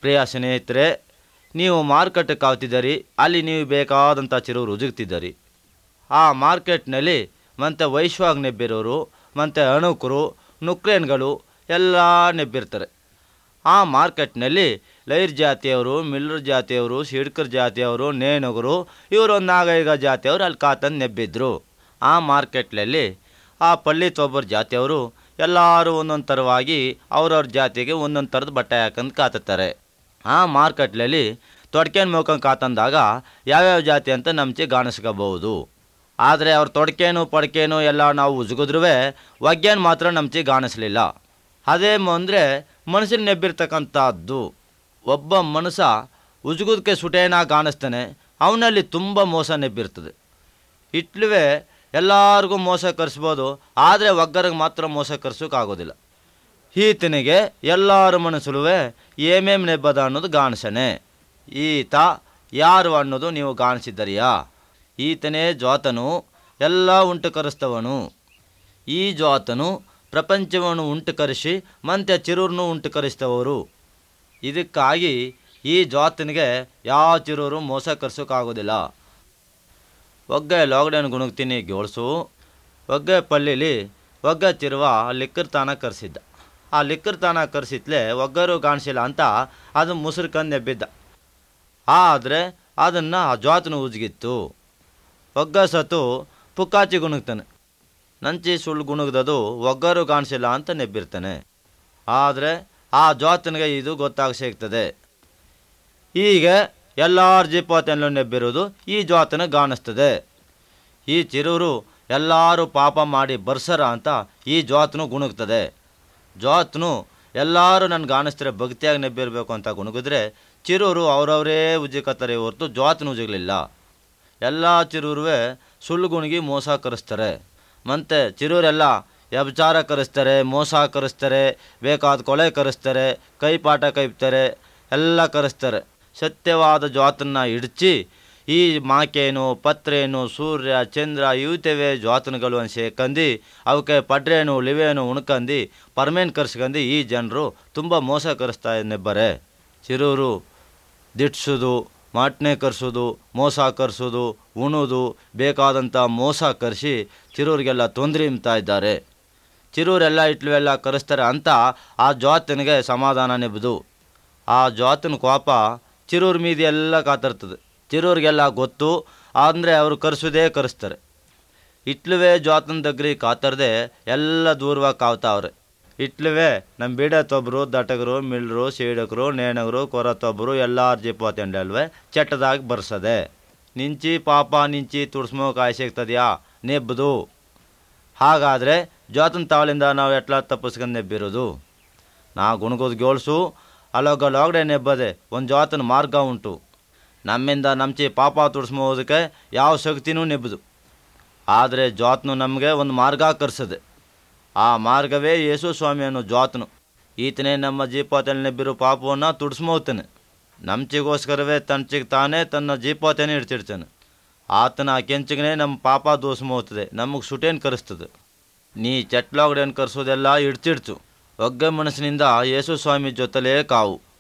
ಪ್ರಿಯ ಸ್ನೇಹಿತರೆ ನೀವು ಮಾರುಕಟ್ಟೆಗೆ ಕಾವ್ತಿದ್ದೀರಿ ಅಲ್ಲಿ ನೀವು ಬೇಕಾದಂಥ ಚಿರು ರುಜುಗ್ತಿದ್ದೀರಿ ಆ ಮಾರ್ಕೆಟ್ನಲ್ಲಿ ಮತ್ತು ವೈಶ್ವಾಗ್ ನೆಬ್ಬಿರೋರು ಮತ್ತು ಅಣುಕರು ನುಕ್ರೇನ್ಗಳು ಎಲ್ಲ ನೆಬ್ಬಿರ್ತಾರೆ ಆ ಮಾರ್ಕೆಟ್ನಲ್ಲಿ ಲೈರ್ ಜಾತಿಯವರು ಮಿಲ್ಲರ್ ಜಾತಿಯವರು ಶಿಡ್ಕರ್ ಜಾತಿಯವರು ನೇಣಗರು ಇವರು ಒಂದು ನಾಗೈಗ ಜಾತಿಯವರು ಅಲ್ಲಿ ಕಾತಂದು ನೆಬ್ಬಿದ್ರು ಆ ಮಾರ್ಕೆಟ್ನಲ್ಲಿ ಆ ಪಳ್ಳಿತೊಬ್ಬರ ಜಾತಿಯವರು ಎಲ್ಲರೂ ಒಂದೊಂದು ಥರವಾಗಿ ಅವ್ರವ್ರ ಜಾತಿಗೆ ಒಂದೊಂದು ಥರದ ಬಟ್ಟೆ ಹಾಕೊಂಡು ಕಾತುತ್ತಾರೆ ಆ ಮಾರ್ಕೆಟ್ನಲ್ಲಿ ತೊಡ್ಕೇನು ಮುಖಂಗೆ ಕಾತಂದಾಗ ಯಾವ್ಯಾವ ಜಾತಿ ಅಂತ ನಮ್ಚೆ ಕಾಣಿಸ್ಕೋಬಹುದು ಆದರೆ ಅವ್ರ ತೊಡ್ಕೇನು ಪಡ್ಕೇನು ಎಲ್ಲ ನಾವು ಉಜ್ಗಿದ್ರೂ ಒಗ್ಗೇನು ಮಾತ್ರ ನಮ್ಚೆ ಕಾಣಿಸ್ಲಿಲ್ಲ ಅದೇ ಅಂದರೆ ಮನುಷ್ಯನ ನೆಬ್ಬಿರ್ತಕ್ಕಂಥದ್ದು ಒಬ್ಬ ಮನುಷ್ಯ ಉಜ್ಗುದಕ್ಕೆ ಸುಟೇನ ಕಾಣಿಸ್ತಾನೆ ಅವನಲ್ಲಿ ತುಂಬ ಮೋಸ ನೆಬ್ಬಿರ್ತದೆ ಇಟ್ಲುವೆ ಎಲ್ಲರಿಗೂ ಮೋಸ ಕರೆಸ್ಬೋದು ಆದರೆ ಒಗ್ಗರಿಗೆ ಮಾತ್ರ ಮೋಸ ಕರ್ಸೋಕ್ಕಾಗೋದಿಲ್ಲ ಈತನಿಗೆ ಎಲ್ಲರ ಮನಸ್ಸಲ್ಲೂ ಏಮೇಮ್ ನೆಬ್ಬದ ಅನ್ನೋದು ಗಾಣಿಸನೆ ಈತ ಯಾರು ಅನ್ನೋದು ನೀವು ಗಾಣಿಸಿದ್ದರಿಯಾ ಈತನೇ ಜ್ವಾತನು ಎಲ್ಲ ಉಂಟು ಕರೆಸ್ತವನು ಈ ಜ್ವಾತನು ಪ್ರಪಂಚವನ್ನು ಉಂಟು ಕರೆಸಿ ಮತ್ತೆ ಚಿರೂರನ್ನು ಉಂಟು ಕರೆಸ್ತವರು ಇದಕ್ಕಾಗಿ ಈ ಜ್ವಾತನಿಗೆ ಯಾವ ಚಿರೂರು ಮೋಸ ಕರ್ಸೋಕ್ಕಾಗೋದಿಲ್ಲ ಒಗ್ಗೆ ಲಾಕ್ಡೌನ್ ಗುಣಗ್ತೀನಿ ಗೋಳ್ಸು ಒಗ್ಗೆ ಪಳ್ಳಿಲಿ ಒಗ್ಗ ಚಿರುವ ಲಿಕ್ಕರ್ ತಾನ ಕರೆಸಿದ್ದ ಆ ಲಿಕ್ಕರ್ ತಾನ ಕರೆಸಿತ್ಲೆ ಒಗ್ಗರು ಕಾಣಿಸಿಲ್ಲ ಅಂತ ಅದು ಮುಸುರ್ಕಂದು ಎಬ್ಬಿದ್ದ ಆದರೆ ಅದನ್ನು ಆ ಜ್ವಾತನು ಉಜ್ಗಿತ್ತು ಒಗ್ಗ ಸತು ಪುಕ್ಕಾಚಿ ಗುಣಗ್ತಾನೆ ನಂಚಿ ಸುಳ್ಳು ಗುಣಗ್ದದು ಒಗ್ಗರು ಕಾಣಿಸಿಲ್ಲ ಅಂತ ನೆಬ್ಬಿರ್ತಾನೆ ಆದರೆ ಆ ಜ್ವಾತನಿಗೆ ಇದು ಗೊತ್ತಾಗ ಸಿಗ್ತದೆ ಹೀಗೆ ಎಲ್ಲರ ಜಿಪೋತನಲ್ಲೂ ನೆಬ್ಬಿರೋದು ಈ ಜ್ವಾತನ ಕಾಣಿಸ್ತದೆ ಈ ಚಿರೂರು ಎಲ್ಲರೂ ಪಾಪ ಮಾಡಿ ಬರ್ಸರ ಅಂತ ಈ ಜ್ವಾತನು ಗುಣಗ್ತದೆ ಜ್ವಾತನು ಎಲ್ಲರೂ ನನ್ನ ಕಾಣಿಸ್ತಾರೆ ಭಕ್ತಿಯಾಗಿ ನೆಬ್ಬಿರಬೇಕು ಅಂತ ಗುಣಗಿದ್ರೆ ಚಿರೂರು ಅವರವರೇ ಉಜ್ಜಿಕತ್ತಾರೆ ಹೊರತು ಜ್ವಾತನು ಉಜ್ಜಲಿಲ್ಲ ಎಲ್ಲ ಚಿರೂರುವೆ ಸುಳ್ಳು ಗುಣಿಗಿ ಮೋಸ ಕರೆಸ್ತಾರೆ ಮತ್ತು ಚಿರೂರೆಲ್ಲ ವ್ಯಭಿಚಾರ ಕರೆಸ್ತಾರೆ ಮೋಸ ಕರೆಸ್ತಾರೆ ಬೇಕಾದ ಕೊಳೆ ಕರೆಸ್ತಾರೆ ಕೈಪಾಠ ಕೈಪ್ತಾರೆ ಎಲ್ಲ ಕರೆಸ್ತಾರೆ ಸತ್ಯವಾದ ಜ್ವಾತನ್ನ ಹಿಡ್ಚಿ ಈ ಮಾಕೇನು ಪತ್ರೇನು ಸೂರ್ಯ ಚಂದ್ರ ಇವತೆವೆ ಜ್ವಾತನಗಳು ಅಂತ ಸೇಕಂದು ಅವಕ್ಕೆ ಪಡ್ರೇನು ಲಿವೇನು ಉಣ್ಕಂದು ಪರ್ಮೇನ್ ಕರ್ಸ್ಕಂದು ಈ ಜನರು ತುಂಬ ಮೋಸ ಕರೆಸ್ತಾ ನೆಬ್ಬರೆ ಚಿರೂರು ದಿಟ್ಸೋದು ಮಾಟ್ನೆ ಕರ್ಸೋದು ಮೋಸ ಕರ್ಸೋದು ಉಣೋದು ಬೇಕಾದಂಥ ಮೋಸ ಕರೆಸಿ ಚಿರೂರಿಗೆಲ್ಲ ತೊಂದರೆ ಇಂತಾ ಇದ್ದಾರೆ ಚಿರೂರೆಲ್ಲ ಇಟ್ಲುವೆಲ್ಲ ಕರೆಸ್ತಾರೆ ಅಂತ ಆ ಜ್ವಾತನಿಗೆ ಸಮಾಧಾನ ನೆಬ್ಬದು ಆ ಜ್ವಾತನ ಕೋಪ ಚಿರೂರ್ ಮೀದಿ ಎಲ್ಲ ಕಾತಿರ್ತದೆ ಚಿರೂರಿಗೆಲ್ಲ ಗೊತ್ತು ಅಂದರೆ ಅವರು ಕರೆಸೋದೇ ಕರೆಸ್ತಾರೆ ಇಟ್ಲುವೆ ಜ್ವಾತನ దగ్గರಿ ಕಾತರದೆ ಎಲ್ಲ ದೂರವಾಗಿ ಕಾವ್ತಾವ್ರೆ ಇಟ್ಲುವೆ ನಮ್ಮ ಬೀಡತ್ತೊಬ್ಬರು ದಟಗರು ಮಿಳ್ರು ಸೀಡಕರು ನೇಣಗರು ಕೊರತೊಬ್ಬರು ಎಲ್ಲಾರ ಜಿಪ್ಪತ್ತಂಡಲ್ವೇ ಚಟ್ಟದಾಗಿ ಬರ್ಸದೆ ನಿಂಚಿ ಪಾಪ ನಿಂಚಿ ತುಡ್ಸ್ಮೋ ಕಾಯಿ ಸಿಗ್ತದ್ಯಾ ನೆಬ್ಬದು ಹಾಗಾದರೆ ಜ್ವಾತನ ತಾವಲಿಂದ ನಾವು ಎಟ್ಲ ತಪ್ಪಿಸ್ಕೊಂಡು ನೆಬ್ಬಿರೋದು ನಾ ಗುಣಗೋದು ಗೋಳ್ಸು ಅಲ್ಲೊಗ ಲಾಗ್ಡೆ ನೆಬ್ಬದೆ ಒಂದು ಜ್ವಾತನ ಮಾರ್ಗ ಉಂಟು ನಮ್ಮಿಂದ ನಮ್ಚಿ ಪಾಪ ತುಡ್ಸ್ಮೋದಕ್ಕೆ ಯಾವ ಶಕ್ತಿನೂ ನೆಬ್ಬದು ಆದರೆ ಜ್ವಾತನು ನಮಗೆ ಒಂದು ಮಾರ್ಗ ಕರ್ಸದೆ ಆ ಮಾರ್ಗವೇ ಯೇಸು ಸ್ವಾಮಿ ಅನ್ನೋ ಜ್ವಾತನು ಈತನೇ ನಮ್ಮ ಜೀಪಾತಲ್ಲಿ ನೆಬ್ಬಿರೋ ಪಾಪವನ್ನು ತುಡ್ಸ್ಮೋತಾನೆ ನಮ್ಚಿಗೋಸ್ಕರವೇ ತನ್ಚಿಗೆ ತಾನೇ ತನ್ನ ಜೀಪಾತನೇ ಇಡ್ತಿಡ್ತಾನೆ ಆತನ ಆ ಕೆಂಚಿಗೆ ನಮ್ಮ ಪಾಪ ದೋಸ್ಮೋಗ್ತದೆ ನಮಗೆ ಸುಟೇನು ಕರೆಸ್ತದೆ ನೀ ಚಟ್ಲಾಗಡೇನು ಕರ್ಸೋದೆಲ್ಲ ಇಡ್ತಿಡ್ತು ಒಗ್ಗೆ ಮನಸ್ಸಿನಿಂದ ಯೇಸು ಸ್ವಾಮಿ ಜೊತೆಲೇ ಕಾವು